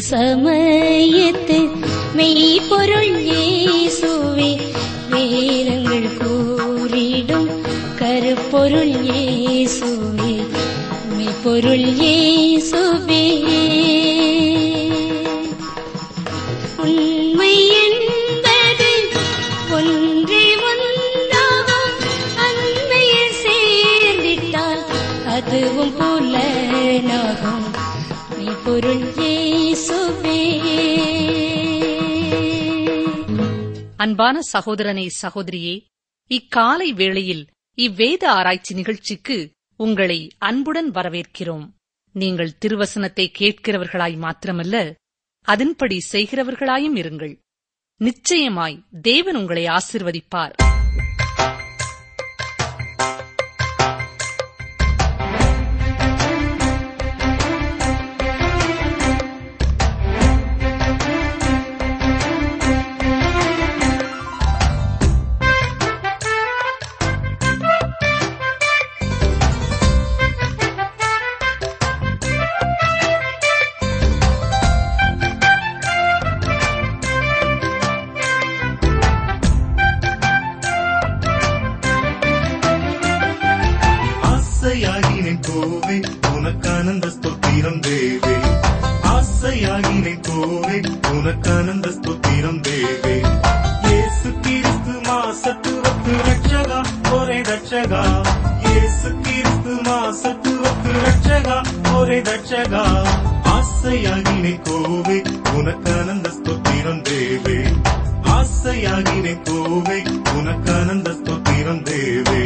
சமயத்து மெய்ப்பொருள் இயேசுவே வேதங்கள் கூறிடும் கருப்பொருள் இயேசுவே மெய்ப்பொருள் இயேசுவே உண்மை என்பது ஒன்றே ஒன்றாகும் அன்மையில் சேர்ந்திட்டால் அதுவும் புலனாகும் மெய்ப்பொருள் இயேசுவே அன்பான சகோதரனே சகோதரியே இக்காலை வேளையில் இவ்வேத ஆராய்ச்சி நிகழ்ச்சிக்கு உங்களை அன்புடன் வரவேற்கிறோம் நீங்கள் திருவசனத்தை கேட்கிறவர்களாய் மாத்திரமல்ல அதன்படி செய்கிறவர்களாயும் இருங்கள் நிச்சயமாய் தேவன் உங்களை ஆசிர்வதிப்பார் ஆசையாகினேன் கோவே உனக்கானந்த ஸ்தோத்திரம் தேவே ஆசையாகினேன் கோவே உனக்கானந்த ஸ்தோத்திரம் தேவே இயேசு கிறிஸ்து மாசத்துவத்து ரட்சகா ஒரே ரட்சகா இயேசு கிறிஸ்து மாசத்துவத்து ரட்சகா ஒரே ரட்சகா ஆசையாகினேன் கோவே உனக்கானந்த ஸ்தோத்திரம் தேவே ஆசையாகினேன் கோவே உனக்கானந்த ஸ்தோத்திரம் தேவே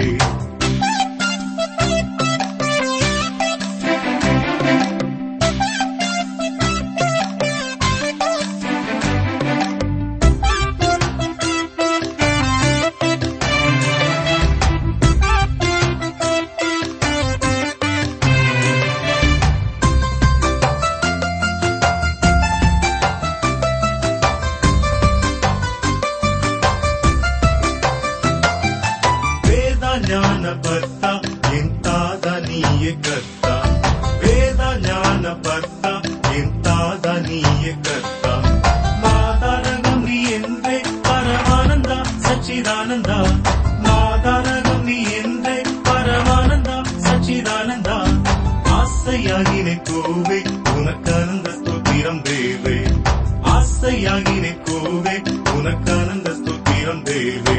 ವೇದ ಜ್ಞಾನ ಭರ್ತ ಎಂತಾದ ನೀಯೆ ಕರ್ತ ವೇದ ಜ್ಞಾನ ಭರ್ತ ಎಂತಾದ ನೀಯೆ ಕರ್ತ ಮಾದಾರಗಂ ನೀ ಎಂದ್ರೆ ಪರಮಾನಂದ ಸಚ್ಚಿದಾನಂದ ಮಾದಾರಗಂ ನೀ ಎಂದ್ರೆ ಪರಮಾನಂದ ಸಚ್ಚಿದಾನಂದ ஆசையாகினே கோவே உனக்கானந்த ஸ்தோத்திரம் தேவே ஆசையாகினே கோவே உனக்கானந்த ஸ்தோத்திரம் தேவே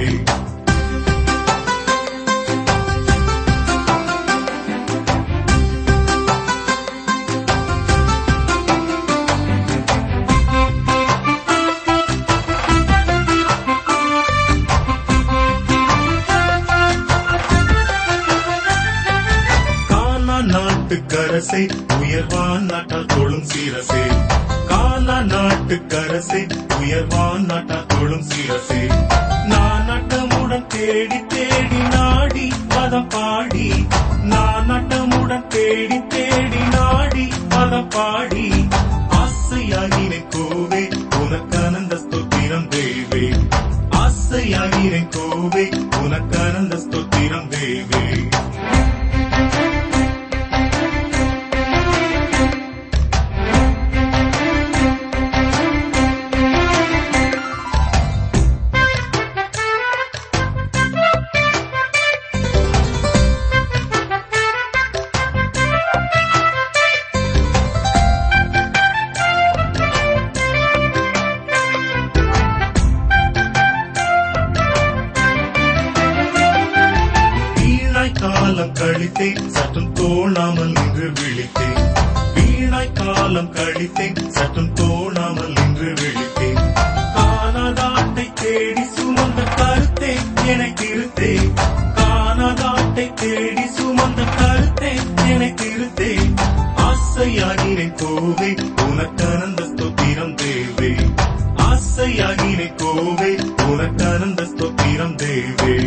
காலா நாட்டுக்கரசை உயர்வான் நாட்டால் தொழும் சீரசே காலா நாட்டுக்கரசை உயர்வான் நாட்டால் தொழும் சீரசே நான் நட்டமுடன் தேடி தேடி நாடி பதம் பாடி நான் நட்டமுடன் தேடி தேடி நாடி பதம் பாடி ஆசையாகினே கோவே உனக்கானந்த ஸ்தோத்திரம் தேவே ஆசையாகினே கோவே உனக்கானந்த ஸ்தோத்திரம் தேவே வீணாய் காலம் கழித்தேன் சற்றும் தோணாமல் நின்று விழித்தேன் வீணாய் காலம் கழித்தேன் சற்றும் தோணாமல் நின்று விழித்தேன் காணாதாட்டை தேடி சுமந்த கருத்தே என்னை திருத்தே காணாதாட்டை தேடி சுமந்த கருத்தே என்னை திருத்தே ஆசையாகினேன் கோவே உனக்கானந்த ஸ்தோத்திரம் தேவே ஆசையாகினேன் கோவே உனக்கானந்த ஸ்தோத்திரம் தேவே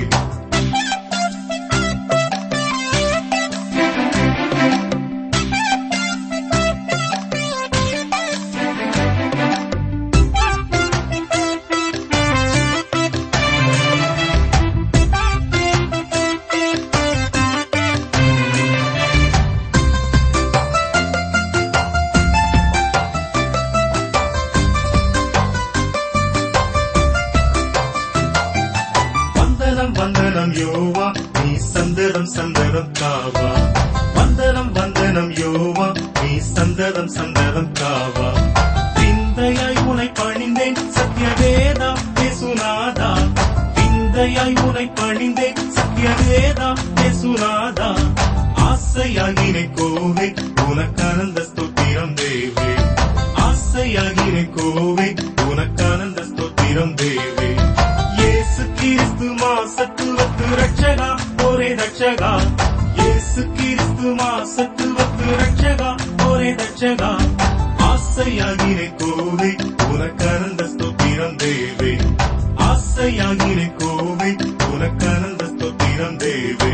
சந்ததம் சந்ததம் காவா வந்தனம் வந்தனம் யோவா நீ சந்ததம் சந்ததம் காவா விந்தையாய் உனை பணிந்தேன் சத்யவேதா பேசுநாதா விந்தையாய் உனை பணிந்தேன் சத்யவேதா பேசுநாதா ஆசையாகினை கோவே உனக்கானந்த ஸ்தோத்திரம் தேவே ஆசையாகினை கோவே உனக்கானந்த ஸ்தோத்திரம் தேவே இயேசு கிறிஸ்து மாசத்துவத்து ரட்சகா ஒரே ரட்சகா இயேசு கிறிஸ்து மாசத்துவத்து ரட்சகா ஒரே ரட்சகா ஆசையாகினை கோவே உனக்கானந்த ஸ்தோத்திரம் தேவே ஆசையாகினை கோவே உனக்கானந்த ஸ்தோத்திரம் தேவே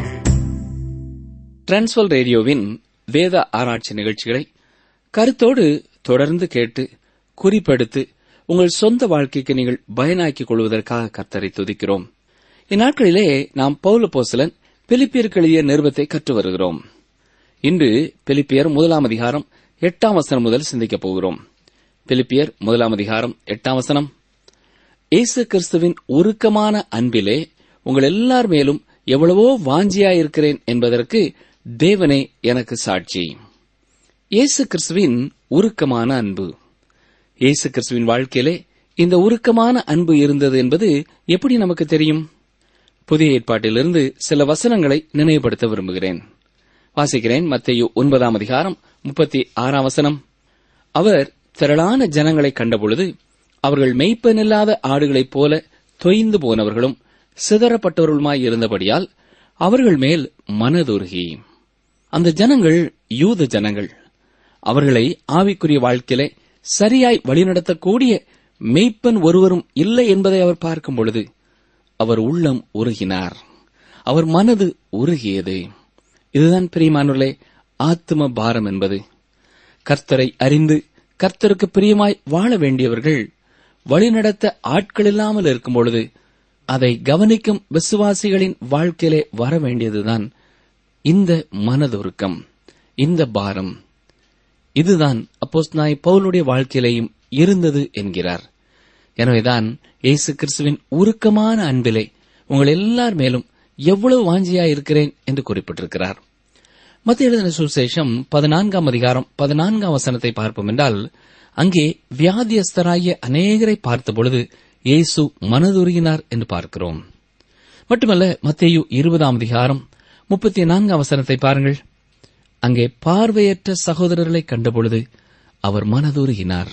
டிரான்ஸ்வல் ரேடியோவின் வேத ஆராய்ச்சி நிகழ்ச்சிகளை கருத்தோடு தொடர்ந்து கேட்டு குறிப்பெடுத்து உங்கள் சொந்த வாழ்க்கைக்கு நீங்கள் பயனாக்கிக் கொள்வதற்காக கர்த்தரை துதிக்கிறோம் இந்நாட்களிலே நாம் பௌல போசலன் பிலிப்பியருக்கு எழுதிய நிருபத்தை கற்று வருகிறோம் இன்று பிலிப்பியர் முதலாம் அதிகாரம் எட்டாம் வசனம் முதல் சிந்திக்கப் போகிறோம் பிலிப்பியர் முதலாம் அதிகாரம் எட்டாம் வசனம் இயேசு கிறிஸ்துவின் உருக்கமான அன்பிலே உங்கள் எல்லார் மேலும் எவ்வளவோ வாஞ்சியாயிருக்கிறேன் என்பதற்கு தேவனே எனக்கு சாட்சி இயேசு கிறிஸ்துவின் உருக்கமான அன்பு இயேசு கிறிஸ்துவின் வாழ்க்கையிலே இந்த உருக்கமான அன்பு இருந்தது என்பது எப்படி நமக்கு தெரியும் புதிய ஏற்பாட்டிலிருந்து சில வசனங்களை நினைவுபடுத்த விரும்புகிறேன் வாசிக்கிறேன் மத்தேயு ஒன்பதாம் அதிகாரம் முப்பத்தி ஆறாம் வசனம் அவர் திரளான ஜனங்களை கண்டபொழுது அவர்கள் மெய்ப்பனில்லாத ஆடுகளைப் போல தொய்ந்து போனவர்களும் சிதறப்பட்டவர்களுமாய் இருந்தபடியால் அவர்கள் மேல் மனதுருகி அந்த ஜனங்கள் யூத ஜனங்கள் அவர்களை ஆவிக்குரிய வாழ்க்கையிலே சரியாய் வழிநடத்தக்கூடிய மெய்ப்பன் ஒருவரும் இல்லை என்பதை அவர் பார்க்கும் பொழுது அவர் உள்ளம் உருகினார் அவர் மனது உருகியது இதுதான் பிரியமானவர்களே ஆத்ம பாரம் என்பது கர்த்தரை அறிந்து கர்த்தருக்கு பிரியமாய் வாழ வேண்டியவர்கள் வழிநடத்த ஆட்கள் இல்லாமல் இருக்கும் பொழுது அதை கவனிக்கும் விசுவாசிகளின் வாழ்க்கையிலே வர வேண்டியதுதான் இந்த மனதுருக்கம் இந்த பாரம் இதுதான் அப்போஸ்தலனாய் பவுலுடைய வாழ்க்கையிலேயும் இருந்தது என்கிறார் எனவேதான் இயேசு கிறிஸ்துவின் உருக்கமான அன்பிலே உங்கள் எல்லார் மேலும் எவ்வளவு வாஞ்சியா இருக்கிறேன் என்று குறிப்பிட்டிருக்கிறார் மத்திய எழுதின சுசேஷம் பதினான்காம் அதிகாரம் பதினான்காம் வசனத்தை பார்ப்போம் என்றால் அங்கே வியாதியஸ்தராகிய அநேகரை பார்த்தபொழுது இயேசு மனதுருகினார் என்று பார்க்கிறோம் மட்டுமல்ல மத்தேயு இருபதாம் அதிகாரம் முப்பத்தி நான்காம் வசனத்தை பாருங்கள் அங்கே பார்வையற்ற சகோதரர்களை கண்டபொழுது அவர் மனதுருகினார்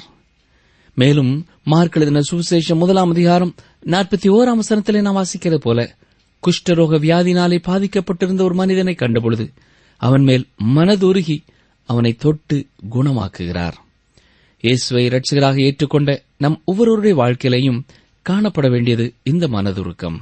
மேலும் மார்க் எழுதின சுவிசேஷம் முதலாம் அதிகாரம் நாற்பத்தி ஓராம் வசனத்திலே நாம் வாசிக்கிறது போல குஷ்டரோக வியாதினாலே பாதிக்கப்பட்டிருந்த ஒரு மனிதனை கண்டபொழுது அவன் மேல் மனதுருகி அவனை தொட்டு குணமாக்குகிறார் இயேசுவை இரட்சகராக ஏற்றுக்கொண்ட நம் ஒவ்வொருவருடைய வாழ்க்கையிலையும் காணப்பட வேண்டியது இந்த மனதுருக்கம்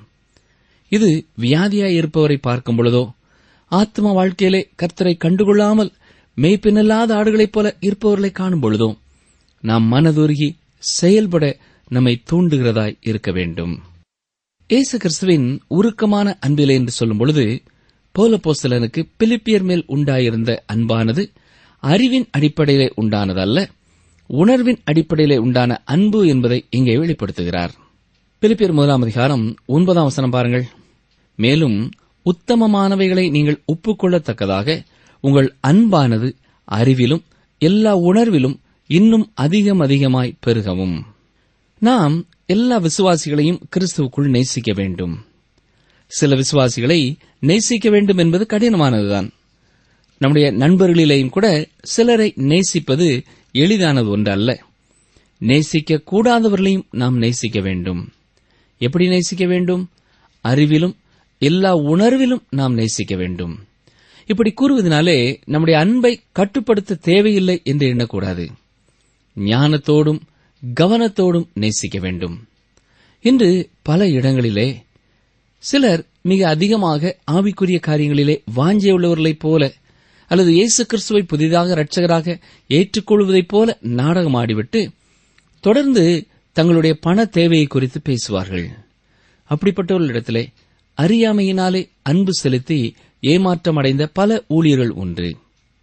இது வியாதியாய் இருப்பவரை பார்க்கும் பொழுதோ ஆத்ம வாழ்க்கையிலே கர்த்தரை கண்டுகொள்ளாமல் மெய்ப்பினல்லாத ஆடுகளைப் போல இருப்பவர்களை காணும் பொழுதோ நாம் மனதுருகி செயல்பட நம்மை தூண்டுகிறதாய் இருக்க வேண்டும் இயேசு கிறிஸ்துவின் உருக்கமான அன்பிலே என்று சொல்லும் பொழுது போலப்போஸ்தலனுக்கு பிலிப்பியர் மேல் உண்டாயிருந்த அன்பானது அறிவின் அடிப்படையிலே உண்டானதல்ல உணர்வின் அடிப்படையிலே உண்டான அன்பு என்பதை இங்கே வெளிப்படுத்துகிறார் பிலிப்பியர் முதலாம் அதிகாரம் ஒன்பதாம் வசனம் பாருங்கள் மேலும் உத்தமமானவைகளை நீங்கள் ஒப்புக்கொள்ளத்தக்கதாக உங்கள் அன்பானது அறிவிலும் எல்லா உணர்விலும் இன்னும் அதிகம் அதிகமாய் பெருகவும் நாம் எல்லா விசுவாசிகளையும் கிறிஸ்துவுக்குள் நேசிக்க வேண்டும் சில விசுவாசிகளை நேசிக்க வேண்டும் என்பது கடினமானதுதான் நம்முடைய நண்பர்களிலேயும் கூட சிலரை நேசிப்பது எளிதானது ஒன்று அல்ல நேசிக்க கூடாதவர்களையும் நாம் நேசிக்க வேண்டும் எப்படி நேசிக்க வேண்டும் அறிவிலும் எல்லா உணர்விலும் நாம் நேசிக்க வேண்டும் இப்படி கூறுவதனாலே நம்முடைய அன்பை கட்டுப்படுத்த தேவையில்லை என்று எண்ணக்கூடாது ஞானத்தோடும் கவனத்தோடும் நேசிக்க வேண்டும் இன்று பல இடங்களிலே சிலர் மிக அதிகமாக ஆவிக்குரிய காரியங்களிலே வாஞ்சியுள்ளவர்களைப் போல அல்லது இயேசு கிறிஸ்துவை புதிதாக இரட்சகராக ஏற்றுக்கொள்வதைப் போல நாடகமாடிவிட்டு தொடர்ந்து தங்களுடைய பண தேவையை குறித்து பேசுவார்கள் அப்படிப்பட்டவர்களிடத்திலே அறியாமையினாலே அன்பு செலுத்தி ஏமாற்றமடைந்த பல ஊழியர்கள் உண்டு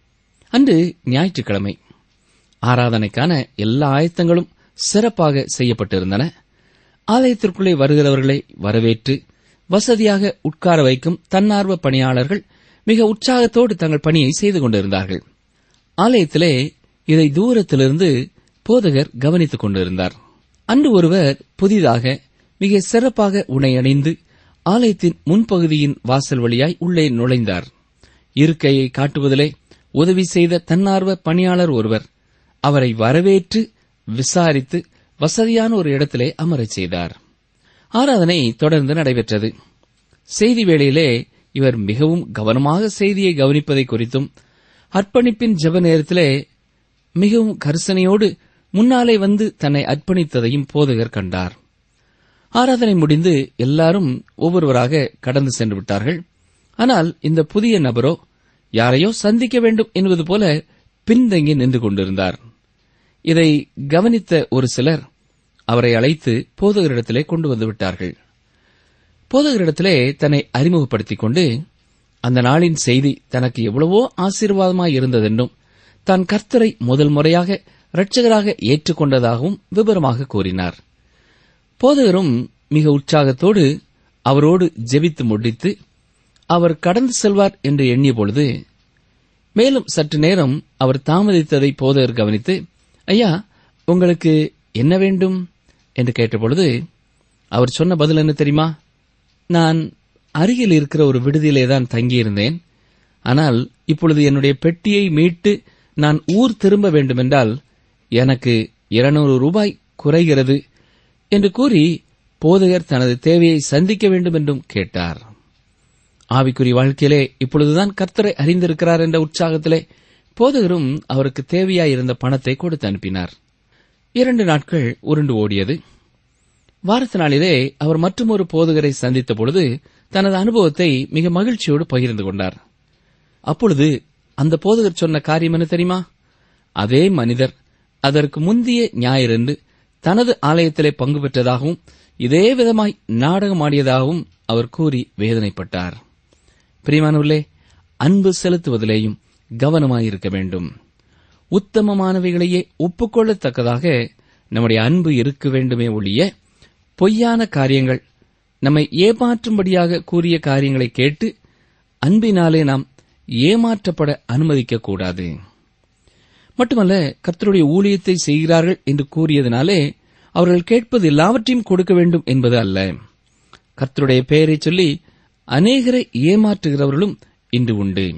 அன்று ஞாயிற்றுக்கிழமை ஆராதனைக்கான எல்லா ஆயத்தங்களும் சிறப்பாக செய்யப்பட்டிருந்தன ஆலயத்திற்குள்ளே வருகிறவர்களை வரவேற்று வசதியாக உட்கார வைக்கும் தன்னார்வ பணியாளர்கள் மிக உற்சாகத்தோடு தங்கள் பணியை செய்து கொண்டிருந்தார்கள் ஆலயத்திலே இதை தூரத்திலிருந்து போதகர் கவனித்துக் கொண்டிருந்தார் அன்று ஒருவர் புதிதாக மிக சிறப்பாக உணை அணிந்து ஆலயத்தின் முன்பகுதியின் வாசல் வழியாய் உள்ளே நுழைந்தார் இருக்கையை காட்டுவதிலே உதவி செய்த தன்னார்வ பணியாளர் ஒருவர் அவரை வரவேற்று விசாரித்து வசதியான ஒரு இடத்திலே அமரச் செய்தார் ஆராதனை தொடர்ந்து நடைபெற்றது செய்தி வேளையிலே இவர் மிகவும் கவனமாக செய்தியை கவனிப்பதை குறித்தும் அர்ப்பணிப்பின் ஜெப நேரத்திலே மிகவும் கரிசனையோடு முன்னாலே வந்து தன்னை அர்ப்பணித்ததையும் போதகர் கண்டார் ஆராதனை முடிந்து எல்லாரும் ஒவ்வொருவராக கடந்து சென்று விட்டார்கள் ஆனால் இந்த புதிய நபரோ யாரையோ சந்திக்க வேண்டும் என்பது போல பின்தங்கி நின்று கொண்டிருந்தார் இதை கவனித்த ஒரு சிலர் அவரை அழைத்து போதகரிடத்திலே கொண்டு வந்து விட்டார்கள் போதகரிடத்திலே தன்னை அறிமுகப்படுத்திக் கொண்டு அந்த நாளின் செய்தி தனக்கு எவ்வளவோ ஆசீர்வாதமாய் இருந்ததென்றும் தான் கர்த்தரை முதல் முறையாக இரட்சகராக ஏற்றுக்கொண்டதாகவும் விவரமாக கூறினார் போதகரும் மிக உற்சாகத்தோடு அவரோடு ஜெபித்து முடித்து அவர் கடந்து செல்வார் என்று எண்ணிய பொழுது மேலும் சற்று நேரம் அவர் தாமதித்ததை போதகர் கவனித்து ஐயா உங்களுக்கு என்ன வேண்டும் என்று கேட்டபொழுது அவர் சொன்ன பதில் என்ன தெரியுமா நான் அருகில் இருக்கிற ஒரு விடுதியிலே தான் தங்கியிருந்தேன் ஆனால் இப்பொழுது என்னுடைய பெட்டியை மீட்டு நான் ஊர் திரும்ப வேண்டுமென்றால் எனக்கு இருநூறு ரூபாய் குறைகிறது என்று கூறி போதகர் தனது தேவையை சந்திக்க வேண்டும் என்றும் கேட்டார் ஆவிக்குரிய வாழ்க்கையிலே இப்பொழுதுதான் கர்த்தரை அறிந்திருக்கிறார் என்ற உற்சாகத்திலே போதகரும் அவருக்கு தேவையாயிருந்த பணத்தை கொடுத்து அனுப்பினார் இரண்டு நாட்கள் உருண்டு ஓடியது வாரத்து நாளிலே அவர் மற்றொரு போதகரை சந்தித்த பொழுது தனது அனுபவத்தை மிக மகிழ்ச்சியோடு பகிர்ந்து கொண்டார் அப்பொழுது அந்த போதகர் சொன்ன காரியம் என்ன தெரியுமா அதே மனிதர் அதற்கு முந்திய ஞாயிறன்று தனது ஆலயத்திலே பங்கு பெற்றதாகவும் இதே விதமாய் நாடகமாடியதாகவும் அவர் கூறி வேதனைப்பட்டார் பிரியமானவர்களே அன்பு செலுத்துவதிலேயும் கவனமாயிருக்க வேண்டும் உத்தமமானவைகளையே ஒப்புக்கொள்ளத்தக்கதாக நம்முடைய அன்பு இருக்க வேண்டுமே ஒழிய பொய்யான காரியங்கள் நம்மை ஏமாற்றும்படியாக கூறிய காரியங்களை கேட்டு அன்பினாலே நாம் ஏமாற்றப்பட அனுமதிக்கக்கூடாது மட்டுமல்ல கர்த்தருடைய ஊழியத்தை செய்கிறார்கள் என்று கூறியதனாலே அவர்கள் கேட்பது எல்லாவற்றையும் கொடுக்க வேண்டும் என்பது அல்ல கர்த்தருடைய பெயரை சொல்லி அநேகரை ஏமாற்றுகிறவர்களும் இன்று உண்டு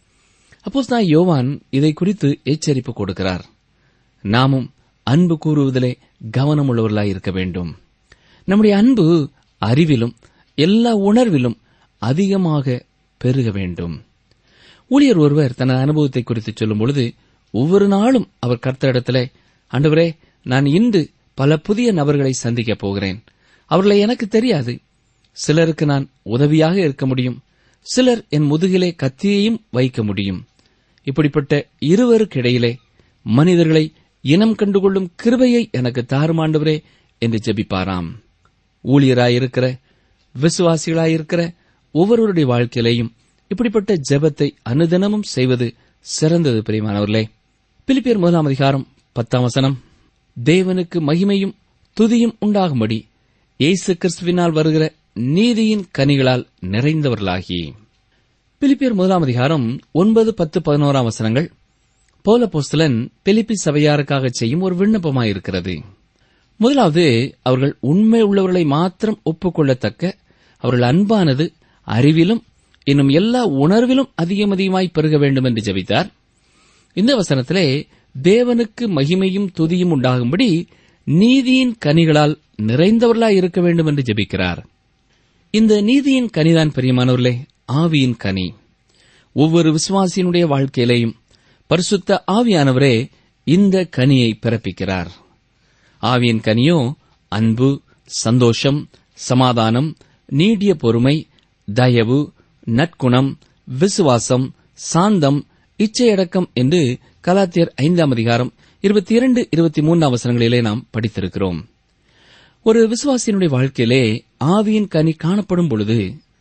அப்போஸ் நான் யோவான் இதை குறித்து எச்சரிப்பு கொடுக்கிறார் நாமும் அன்பு கூறுவதிலே கவனமுள்ளவர்களாய் இருக்க வேண்டும் நம்முடைய அன்பு அறிவிலும் எல்லா உணர்விலும் அதிகமாக பெருக வேண்டும் ஊழியர் ஒருவர் தனது அனுபவத்தை குறித்து சொல்லும் பொழுது ஒவ்வொரு நாளும் அவர் கர்த்தரிடத்திலே ஆண்டவரே நான் இன்று பல புதிய நபர்களை சந்திக்கப் போகிறேன் அவர்களை எனக்கு தெரியாது சிலருக்கு நான் உதவியாக இருக்க முடியும் சிலர் என் முதுகிலே கத்தியையும் வைக்க முடியும் இப்படிப்பட்ட இருவருக்கிடையிலே மனிதர்களை இனம் கண்டுகொள்ளும் கிருபையை எனக்கு தாருமாண்டவரே என்று ஜெபிப்பாராம் ஊழியராயிருக்கிற விசுவாசிகளாயிருக்கிற ஒவ்வொருவருடைய வாழ்க்கையிலேயும் இப்படிப்பட்ட ஜெபத்தை அனுதினமும் செய்வது சிறந்தது பிரியமானவர்களே பிலிப்பியர் முதலாம் அதிகாரம் பத்தாம் வசனம் தேவனுக்கு மகிமையும் துதியும் உண்டாகும்படி இயேசு கிறிஸ்துவினால் வருகிற நீதியின் கனிகளால் நிறைந்தவர்களாகி பிலிப்பியர் முதலாம் அதிகாரம் ஒன்பது பத்து பதினோராம் வசனங்கள் போல போஸ்தலன் பிலிப்பி சபையாருக்காக செய்யும் ஒரு விண்ணப்பமாயிருக்கிறது முதலாவது அவர்கள் உண்மை உள்ளவர்களை மாத்திரம் ஒப்புக்கொள்ளத்தக்க அவர்கள் அன்பானது அறிவிலும் இன்னும் எல்லா உணர்விலும் அதிகம் அதிகமாய் பெருக வேண்டும் என்று ஜெபித்தார் இந்த வசனத்திலே தேவனுக்கு மகிமையும் துதியும் உண்டாகும்படி நீதியின் கனிகளால் நிறைந்தவர்களாய் இருக்க வேண்டும் என்று ஜெபிக்கிறார் இந்த நீதியின் கனிதான் பிரியமானவர்களே ஆவியின் கனி ஒவ்வொரு விசுவாசியினுடைய வாழ்க்கையிலேயும் பரிசுத்த ஆவியானவரே இந்த கனியை பிறப்பிக்கிறார் ஆவியின் கனியோ அன்பு சந்தோஷம் சமாதானம் நீடிய பொறுமை தயவு நற்குணம் விசுவாசம் சாந்தம் இச்சையடக்கம் என்று கலாத்தியர் ஐந்தாம் அதிகாரம் இருபத்தி இரண்டு இருபத்தி மூன்றாம் வசனங்களிலே நாம் படித்திருக்கிறோம் ஒரு விசுவாசியினுடைய வாழ்க்கையிலே ஆவியின் கனி காணப்படும் பொழுது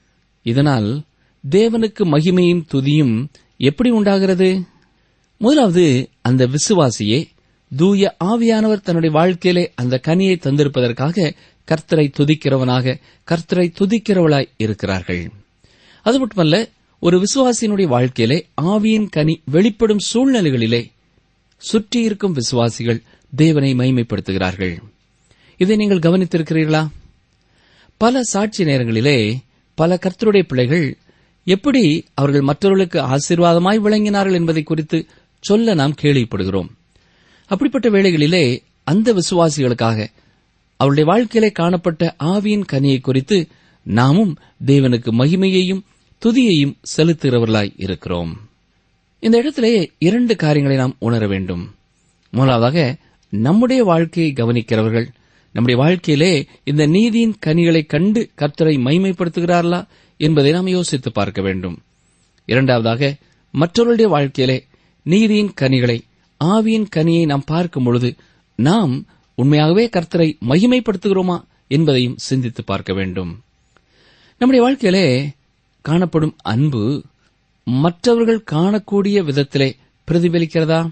இதனால் தேவனுக்கு மகிமையும் துதியும் எப்படி உண்டாகிறது முதலாவது அந்த விசுவாசியே தூய ஆவியானவர் தன்னுடைய வாழ்க்கையிலே அந்த கனியை தந்திருப்பதற்காக கர்த்தரை துதிக்கிறவனாக கர்த்தரை துதிக்கிறவளாய் இருக்கிறார்கள் அது மட்டுமல்ல ஒரு விசுவாசியினுடைய வாழ்க்கையிலே ஆவியின் கனி வெளிப்படும் சூழ்நிலைகளிலே சுற்றியிருக்கும் விசுவாசிகள் தேவனை மைமைப்படுத்துகிறார்கள் இதை நீங்கள் கவனித்திருக்கிறீர்களா பல சாட்சி நேரங்களிலே பல கர்த்தருடைய பிள்ளைகள் எப்படி அவர்கள் மற்றவர்களுக்கு ஆசீர்வாதமாய் விளங்கினார்கள் என்பதை குறித்து சொல்ல நாம் கேள்விப்படுகிறோம் அப்படிப்பட்ட வேளைகளிலே அந்த விசுவாசிகளுக்காக அவருடைய வாழ்க்கையிலே காணப்பட்ட ஆவியின் கனியை குறித்து நாமும் தேவனுக்கு மகிமையையும் துதியையும் செலுத்துகிறவர்களாய் இருக்கிறோம் இந்த இடத்திலே இரண்டு காரியங்களை நாம் உணர வேண்டும் முதலாவதாக நம்முடைய வாழ்க்கையை கவனிக்கிறவர்கள் நம்முடைய வாழ்க்கையிலே இந்த நீதியின் கனிகளை கண்டு கர்த்தரை மைமைப்படுத்துகிறார்களா என்பதை நாம் யோசித்து பார்க்க வேண்டும் இரண்டாவதாக மற்றவர்களுடைய வாழ்க்கையிலே நீதியின் கனிகளை ஆவியின் கனியை நாம் பார்க்கும் பொழுது நாம் உண்மையாகவே கர்த்தரை மகிமைப்படுத்துகிறோமா என்பதையும் சிந்தித்து பார்க்க வேண்டும் நம்முடைய வாழ்க்கையிலே காணப்படும் அன்பு மற்றவர்கள் காணக்கூடிய விதத்திலே பிரதிபலிக்கிறதா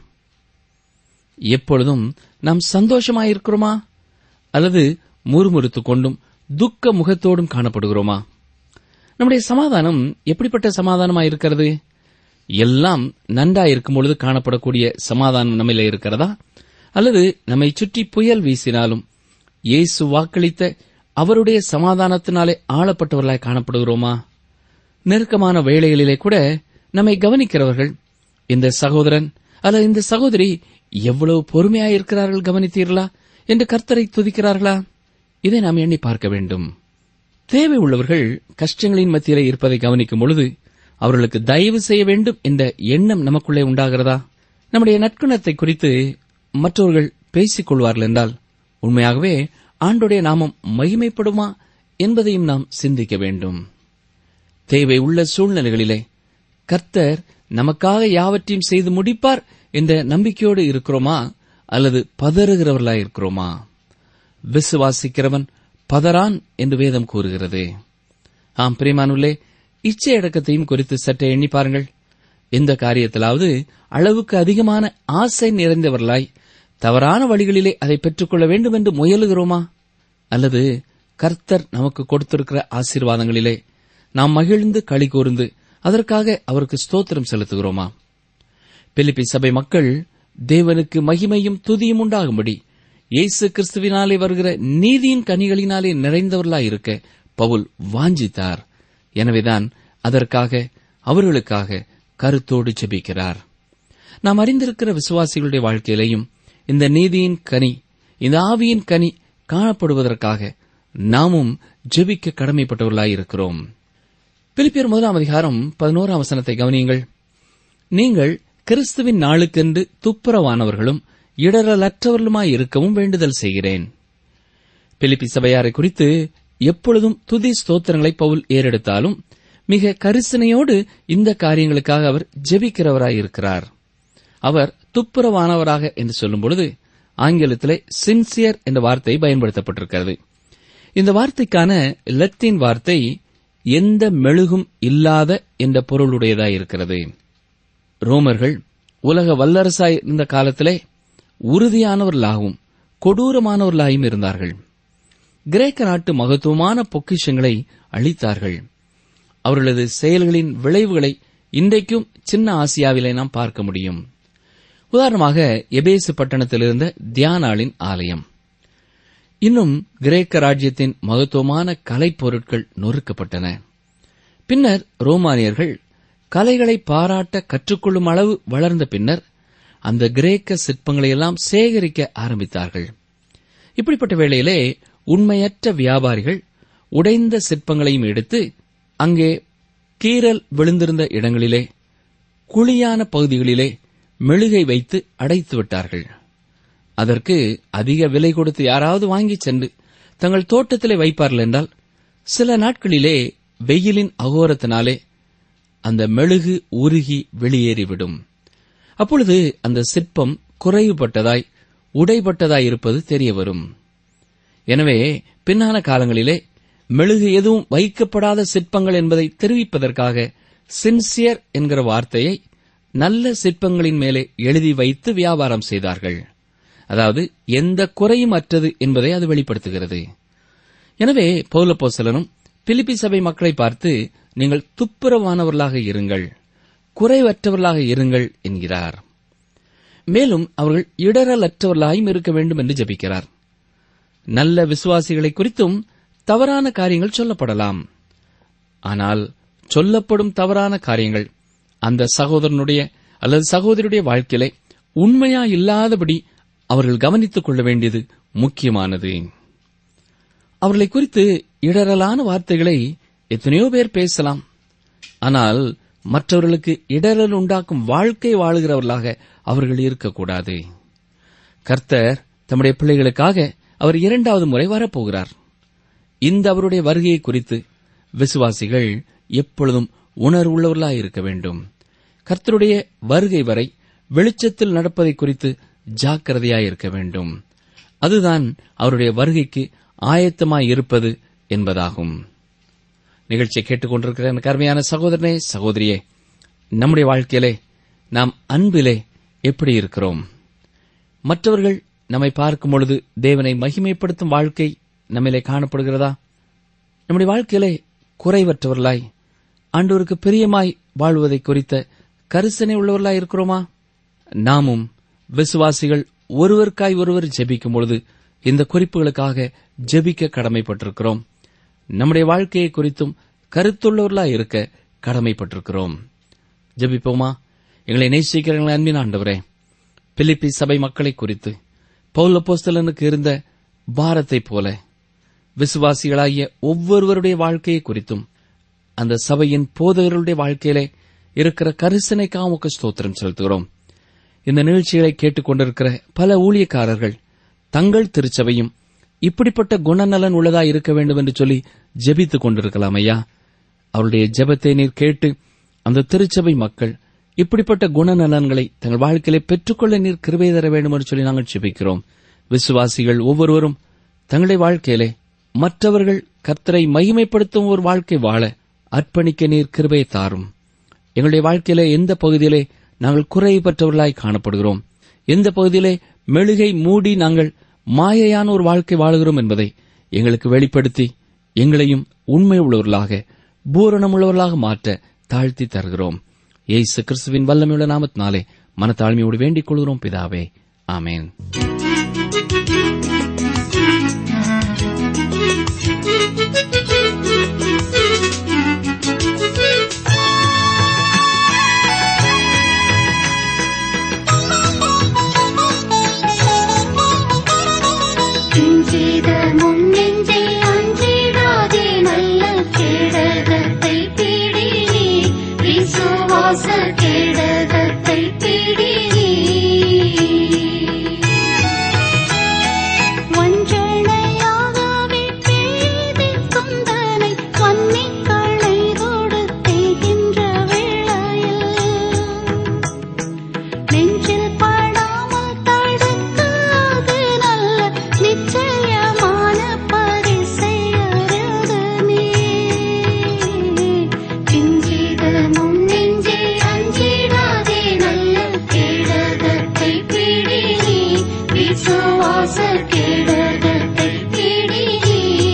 எப்பொழுதும் நாம் சந்தோஷமாயிருக்கிறோமா அல்லது முறுமுறுத்துக் கொண்டும் துக்க முகத்தோடும் காணப்படுகிறோமா நம்முடைய சமாதானம் எப்படிப்பட்ட சமாதானமாயிருக்கிறது எல்லாம் நன்றாயிருக்கும் பொழுது காணப்படக்கூடிய சமாதானம் நம்மிலே இருக்கிறதா அல்லது நம்மை சுற்றி புயல் வீசினாலும் இயேசு வாக்களித்த அவருடைய சமாதானத்தினாலே ஆளப்பட்டவர்களாய் காணப்படுகிறோமா நெருக்கமான வேளைகளிலே கூட நம்மை கவனிக்கிறவர்கள் இந்த சகோதரன் அல்லது இந்த சகோதரி எவ்வளவு பொறுமையாயிருக்கிறார்கள் கவனித்தீர்களா என்று கர்த்தரை துதிக்கிறார்களா இதை நாம் எண்ணி பார்க்க வேண்டும் தேவை உள்ளவர்கள் கஷ்டங்களின் மத்தியிலே இருப்பதை கவனிக்கும் பொழுது அவர்களுக்கு தயவு செய்ய வேண்டும் என்ற எண்ணம் நமக்குள்ளே உண்டாகிறதா நம்முடைய நற்குணத்தை குறித்து மற்றவர்கள் பேசிக் கொள்வார்கள் என்றால் உண்மையாகவே ஆண்டுடைய நாமம் மகிமைப்படுமா என்பதையும் நாம் சிந்திக்க வேண்டும் தேவை உள்ள சூழ்நிலைகளிலே கர்த்தர் நமக்காக யாவற்றையும் செய்து முடிப்பார் என்ற நம்பிக்கையோடு இருக்கிறோமா அல்லது பதறுகிறவர்களாய் இருக்கிறோமா விசுவாசிக்கிறவன் பதறான் என்று வேதம் கூறுகிறது ஆம் பிரிமானுள்ளே இச்சை அடக்கத்தையும் குறித்து சற்றே எண்ணி பாருங்கள் எந்த காரியத்திலாவது அளவுக்கு அதிகமான ஆசை நிறைந்தவர்களாய் தவறான வழிகளிலே அதை பெற்றுக்கொள்ள வேண்டும் என்று முயலுகிறோமா அல்லது கர்த்தர் நமக்கு கொடுத்திருக்கிற ஆசீர்வாதங்களிலே நாம் மகிழ்ந்து களி கூர்ந்து அதற்காக அவருக்கு ஸ்தோத்திரம் செலுத்துகிறோமா பிலிப்பி சபை மக்கள் தேவனுக்கு மகிமையும் துதியும் உண்டாகும்படி இயேசு கிறிஸ்துவினாலே வருகிற நீதியின் கனிகளினாலே நிறைந்தவர்களாய் இருக்க பவுல் வாஞ்சித்தார் எனவேதான் அதற்காக அவர்களுக்காக கருத்தோடு ஜெபிக்கிறார் நாம் அறிந்திருக்கிற விசுவாசிகளுடைய வாழ்க்கையிலேயும் இந்த நீதியின் கனி இந்த ஆவியின் கனி காணப்படுவதற்காக நாமும் ஜெபிக்க கடமைப்பட்டவர்களாய் இருக்கிறோம் பிலிப்பியர் முதலாம் அதிகாரம் பதினோராம் வசனத்தை கவனியுங்கள் நீங்கள் கிறிஸ்துவின் நாளுக்கென்று துப்புரவானவர்களும் இடரலற்றவர்களுமாய் இருக்கவும் வேண்டுதல் செய்கிறேன் பிலிப்பி சபையாரை குறித்து எப்பொழுதும் துதி ஸ்தோத்திரங்களை பவுல் ஏறெடுத்தாலும் மிக கரிசனையோடு இந்த காரியங்களுக்காக அவர் ஜெபிக்கிறவராயிருக்கிறார் அவர் துப்புரவானவராக என்று சொல்லும் பொழுது ஆங்கிலத்திலே சின்சியர் என்ற வார்த்தை பயன்படுத்தப்பட்டிருக்கிறது இந்த வார்த்தைக்கான லத்தீன் வார்த்தை எந்த மெழுகும் இல்லாத என்ற பொருளுடையதாயிருக்கிறது ரோமர்கள் உலக வல்லரசாய் இருந்த காலத்திலே உறுதியானவர்களாகவும் கொடூரமானவர்களாயும் இருந்தார்கள் கிரேக்க நாட்டு மகத்துவமான பொக்கிஷங்களை அளித்தார்கள் அவர்களது செயல்களின் விளைவுகளை இன்றைக்கும் சின்ன ஆசியாவிலே நாம் பார்க்க முடியும் உதாரணமாக எபேசு பட்டணத்தில் இருந்த தியானாளின் ஆலயம் இன்னும் கிரேக்க ராஜ்யத்தின் மகத்துவமான கலைப்பொருட்கள் நொறுக்கப்பட்டன பின்னர் ரோமானியர்கள் கலைகளை பாராட்ட கற்றுக்கொள்ளும் அளவு வளர்ந்த பின்னர் அந்த கிரேக்க சிற்பங்களை எல்லாம் சேகரிக்க ஆரம்பித்தார்கள் இப்படிப்பட்ட வேளையிலே உண்மையற்ற வியாபாரிகள் உடைந்த சிற்பங்களையும் எடுத்து அங்கே கீறல் விழுந்திருந்த இடங்களிலே குழியான பகுதிகளிலே மெழுகை வைத்து அடைத்து விட்டார்கள் அதற்கு அதிக விலை கொடுத்து யாராவது வாங்கிச் சென்று தங்கள் தோட்டத்திலே வைப்பார்கள் என்றால் சில நாட்களிலே வெயிலின் அகோரத்தினாலே அந்த மெழுகு உருகி வெளியேறிவிடும் அப்பொழுது அந்த சிற்பம் குறைவுபட்டதாய் உடைபட்டதாய் இருப்பது தெரிய வரும் எனவே பின்னான காலங்களிலே மெழுகு எதுவும் வைக்கப்படாத சிற்பங்கள் என்பதை தெரிவிப்பதற்காக சின்சியர் என்கிற வார்த்தையை நல்ல சிற்பங்களின் மேலே எழுதி வைத்து வியாபாரம் செய்தார்கள் அதாவது எந்த குறையும் அற்றது என்பதை அது வெளிப்படுத்துகிறது எனவே பௌலப்போசலனும் பிலிப்பி சபை மக்களை பார்த்து நீங்கள் துப்புரவானவர்களாக இருங்கள் குறைவற்றவர்களாக இருங்கள் என்கிறார் மேலும் அவர்கள் இடரலற்றவர்களாயும் இருக்க வேண்டும் என்று ஜெபிக்கிறார் நல்ல விசுவாசிகளை குறித்தும் தவறான காரியங்கள் சொல்லப்படலாம் ஆனால் சொல்லப்படும் தவறான காரியங்கள் அந்த சகோதரனுடைய அல்லது சகோதரியுடைய வாழ்க்கையிலே உண்மையா இல்லாதபடி அவர்கள் கவனித்துக் கொள்ள வேண்டியது முக்கியமானது அவர்களை குறித்து இடரலான வார்த்தைகளை எத்தனையோ பேர் பேசலாம் ஆனால் மற்றவர்களுக்கு இடரல் உண்டாக்கும் வாழ்க்கை வாழுகிறவர்களாக அவர்கள் இருக்கக்கூடாது கர்த்தர் தம்முடைய பிள்ளைகளுக்காக அவர் இரண்டாவது முறை வரப்போகிறார் இந்த அவருடைய வருகையை குறித்து விசுவாசிகள் எப்பொழுதும் உணர்வுள்ளவர்களாய் இருக்க வேண்டும் கர்த்தருடைய வருகை வரை வெளிச்சத்தில் நடப்பதை குறித்து ஜாக்கிரதையாய் இருக்க வேண்டும் அதுதான் அவருடைய வருகைக்கு ஆயத்தமாய் இருப்பது என்பதாகும் நிகழ்ச்சியை கேட்டுக்கொண்டிருக்கிற எனக்கு அருமையான சகோதரனே சகோதரியே நம்முடைய வாழ்க்கையிலே நாம் அன்பிலே எப்படி இருக்கிறோம் மற்றவர்கள் நம்மை பார்க்கும் பொழுது தேவனை மகிமைப்படுத்தும் வாழ்க்கை நம்மிலே காணப்படுகிறதா நம்முடைய வாழ்க்கையிலே குறைவற்றவர்களாய் ஆண்டோருக்கு பிரியமாய் வாழ்வதை குறித்த கரிசனை உள்ளவர்களாய் இருக்கிறோமா நாமும் விசுவாசிகள் ஒருவருக்காய் ஒருவர் ஜெபிக்கும் பொழுது இந்த குறிப்புகளுக்காக ஜெபிக்க கடமைப்பட்டிருக்கிறோம் நம்முடைய வாழ்க்கையை குறித்தும் கருத்துள்ளவர்களாய் இருக்க கடமைப்பட்டிருக்கிறோம் ஜெபிப்போமா எங்களை நேசிக்கிறவங்களை அன்பின் ஆண்டவரே பிலிப்பி சபை மக்களை குறித்து பௌலப்போஸ்தலனுக்கு இருந்த பாரத்தைப் போல விசுவாசிகளாகிய ஒவ்வொருவருடைய வாழ்க்கையை குறித்தும் அந்த சபையின் போதகர்களுடைய வாழ்க்கையிலே இருக்கிற கரிசனைக்காக உமக்கு ஸ்தோத்திரம் செலுத்துகிறோம் இந்த நிகழ்ச்சிகளை கேட்டுக்கொண்டிருக்கிற பல ஊழியக்காரர்கள் தங்கள் திருச்சபையும் இப்படிப்பட்ட குணநலன் உள்ளதா இருக்க வேண்டும் என்று சொல்லி ஜெபித்துக் கொண்டிருக்கலாம் ஐயா அவருடைய ஜெபத்தை நீர் கேட்டு அந்த திருச்சபை மக்கள் இப்படிப்பட்ட குணநலன்களை தங்கள் வாழ்க்கையிலே பெற்றுக்கொள்ள நீர் கிருபை தர வேண்டும் என்று சொல்லி நாங்கள் ஜெபிக்கிறோம் விசுவாசிகள் ஒவ்வொருவரும் தங்களுடைய வாழ்க்கையிலே மற்றவர்கள் கர்த்தரை மகிமைப்படுத்தும் ஒரு வாழ்க்கை வாழ அர்ப்பணிக்க நீர் கிருபை தாரும் எங்களுடைய வாழ்க்கையிலே எந்த பகுதியிலே நாங்கள் குறைபற்றவர்களாய் காணப்படுகிறோம் எந்த பகுதியிலே மெழுகை மூடி நாங்கள் மாயையான ஒரு வாழ்க்கை வாழுகிறோம் என்பதை எங்களுக்கு வெளிப்படுத்தி எங்களையும் உண்மை உள்ளவர்களாக பூரணமுள்ளவர்களாக மாற்ற தாழ்த்தி தருகிறோம் ஏசு கிறிஸ்துவின் வல்லமையுள்ள நாமத்தினாலே மனத்தாழ்மையோடு வேண்டிக் கொள்கிறோம் பிதாவே ஆமேன் கிஞ்சித முன்னெஞ்சை அஞ்சிடாதே நல்ல கேடகத்தை பிடி நீ விசுவாச கேடகத்தை பிடி நீ வஞ்சனையாகவே பேதி துந்தனை வன்னிக்களை கொடுத்தேகின்ற வேளையில் நெஞ்சில் படாமல் தடுக்காது நல்ல நிச்சயமான பரிசை அருது நீ கிஞ்சிதமும் நெஞ்சே அஞ்சிடாதே நல்ல கேடகத்தை பிடி நீ விசுவாச கேடகத்தை பிடி நீ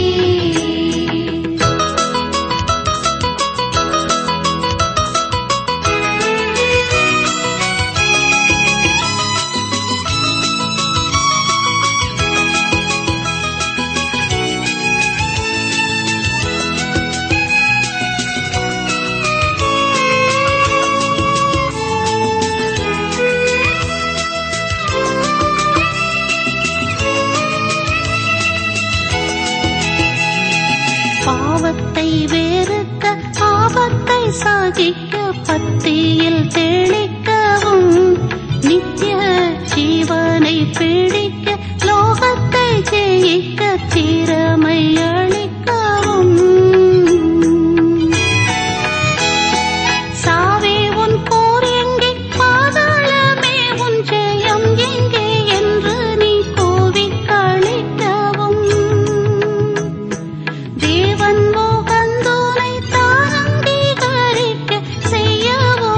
பாவத்தை வேறுக்க பாவத்தை சாகிக்க பத்தியில் தெளிக்கவும் நித்திய ஜீவனை பிடிக்க லோகத்தை ஜெயிக்க திறமை அளிக்கவும் சாவே உன் போர் எங்கே பாதாளமே உன் ஜெயம் எங்கே என்று நீ கோவிக் கழிக்கவும் தேவன் மோகந்தோனை தான் அங்கீகரிக்க செய்யவோ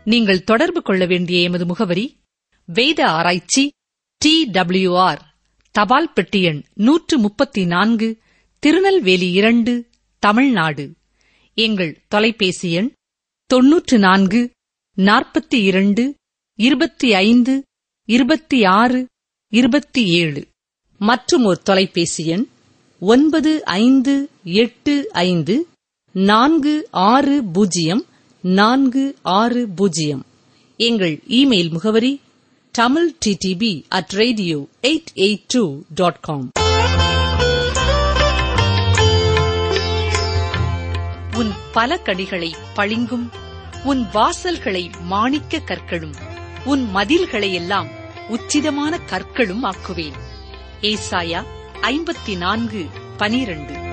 நீங்கள் தொடர்பு கொள்ள வேண்டிய எமது முகவரி வேத ஆராய்ச்சி டி டபிள்யூஆர் தபால் பெட்டி எண் நூற்று முப்பத்தி நான்கு திருநெல்வேலி இரண்டு தமிழ்நாடு எங்கள் தொலைபேசி எண் தொன்னூற்று நான்கு நாற்பத்தி இரண்டு இருபத்தி ஐந்து இருபத்தி ஆறு இருபத்தி ஏழு மற்றும் ஒரு தொலைபேசி எண் ஒன்பது ஐந்து எட்டு ஐந்து நான்கு ஆறு பூஜ்ஜியம் நான்கு ஆறு பூஜ்ஜியம் எங்கள் இமெயில் முகவரி Tamil DTP at radio eight eight two dot com உன் பல கடிகளை பளிங்கும் உன் வாசல்களை மாணிக்க கற்களும் உன் மதில்களை எல்லாம் உச்சிதமான கற்களும் ஆக்குவேன் ஏசாயா ஐம்பத்தி நான்கு பனிரண்டு